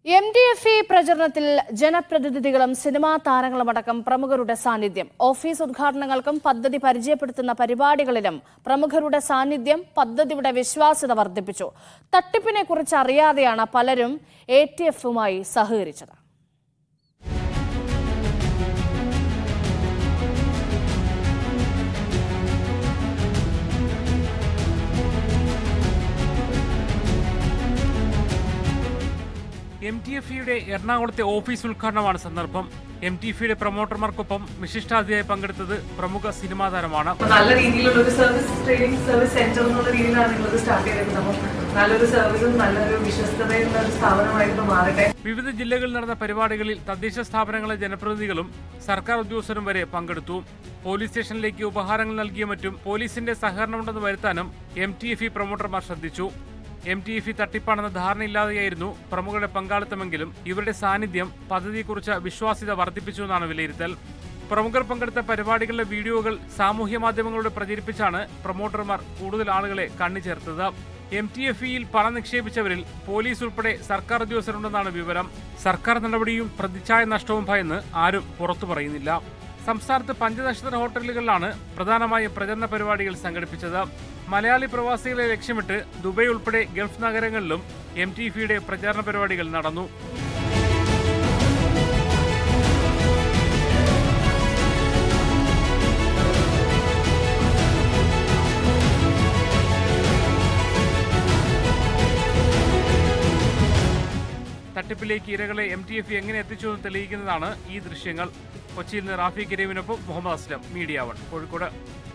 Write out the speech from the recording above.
M D F E പ്രചരണത്തിൽ ജനപ്രതിനിധികളും cinema താരങ്ങളുമടക്കം പ്രമുഖരുടെ സാന്നിധ്യം ഓഫീസ് ഉദ്ഘാടനങ്ങൾക്കും പദ്ധതി പരിചയപ്പെടുത്തുന്ന പരിപാടികളിലും പ്രമുഖരുടെ സാന്നിധ്യം പദ്ധതിയുടെ വിശ്വാസ്യത വർദ്ധിപ്പിച്ചു തട്ടിപ്പിനെ കുറിച്ച് അറിയാതെയാണ് പലരും എ ടി എഫുമായി സഹകരിച്ചത് എം ടി എഫ് ഇയുടെ എറണാകുളത്തെ ഓഫീസ് ഉദ്ഘാടനമാണ് സന്ദർഭം എം ടി എഫ് ഇയുടെ പ്രൊമോട്ടർമാർക്കൊപ്പം വിശിഷ്ടാതിഥിയായി പങ്കെടുത്തത് പ്രമുഖ സിനിമാ താരമാണ് അപ്പൊ നല്ല രീതിയിലുള്ള ഒരു സർവീസ് ട്രെയിനിങ് സർവീസ് സെന്റർ എന്നുള്ള രീതിയിലാണ് നിങ്ങളത് സ്റ്റാർട്ട് ചെയ്തേക്കുന്നത് അപ്പം നല്ലൊരു സർവീസും നല്ലൊരു വിശ്വസ്തതയുള്ള ഒരു സ്ഥാപനമായിട്ട് മാറട്ടെ വിവിധ ജില്ലകളിൽ നടന്ന പരിപാടികളിൽ തദ്ദേശ സ്ഥാപനങ്ങളെ ജനപ്രതിനിധികളും സർക്കാർ ഉദ്യോഗസ്ഥരും വരെ പങ്കെടുത്തു പോലീസ് സ്റ്റേഷനിലേക്ക് ഉപഹാരങ്ങൾ നൽകിയ മറ്റും പോലീസിന്റെ സഹകരണമുണ്ടെന്ന് വരുത്താനും എം ടി എഫ് ഇ പ്രൊമോട്ടർമാർ ശ്രദ്ധിച്ചു എം ടി എഫ് ഇ തട്ടിപ്പാണെന്ന ധാരണയില്ലാതെയായിരുന്നു പ്രമുഖരുടെ പങ്കാളിത്തമെങ്കിലും ഇവരുടെ സാന്നിധ്യം പദ്ധതിയെക്കുറിച്ച് വിശ്വാസ്യത വർദ്ധിപ്പിച്ചുവെന്നാണ് വിലയിരുത്തൽ പ്രമുഖർ പങ്കെടുത്ത പരിപാടികളിലെ വീഡിയോകൾ സാമൂഹ്യ മാധ്യമങ്ങളിലൂടെ പ്രചരിപ്പിച്ചാണ് പ്രൊമോട്ടർമാർ കൂടുതൽ ആളുകളെ കണ്ണിച്ചേർത്തത് എം ടി എഫ് ഇയിൽ പണം നിക്ഷേപിച്ചവരിൽ പോലീസ് ഉൾപ്പെടെ സർക്കാർ ഉദ്യോഗസ്ഥരുണ്ടെന്നാണ് വിവരം സർക്കാർ നടപടിയും പ്രതിച്ഛായ നഷ്ടവും ഭയന്ന് ആരും പുറത്തു പറയുന്നില്ല സംസ്ഥാനത്ത് പഞ്ചനക്ഷത്ര ഹോട്ടലുകളിലാണ് പ്രധാനമായും പ്രചരണ പരിപാടികൾ സംഘടിപ്പിച്ചത് മലയാളി പ്രവാസികളെ ലക്ഷ്യമിട്ട് ദുബൈ ഉൾപ്പെടെ ഗൾഫ് നഗരങ്ങളിലും എം ടി ഫിയുടെ പ്രചാരണ പരിപാടികൾ നടന്നു തട്ടിപ്പിലേക്ക് ഇരകളെ എം ടി എഫ് എങ്ങനെ എത്തിച്ചു എന്ന് തെളിയിക്കുന്നതാണ് ഈ ദൃശ്യങ്ങൾ കൊച്ചിയിൽ നിന്ന് റാഫി കരീമിനൊപ്പം മുഹമ്മദ് അസ്ലം മീഡിയ വൺ കോഴിക്കോട്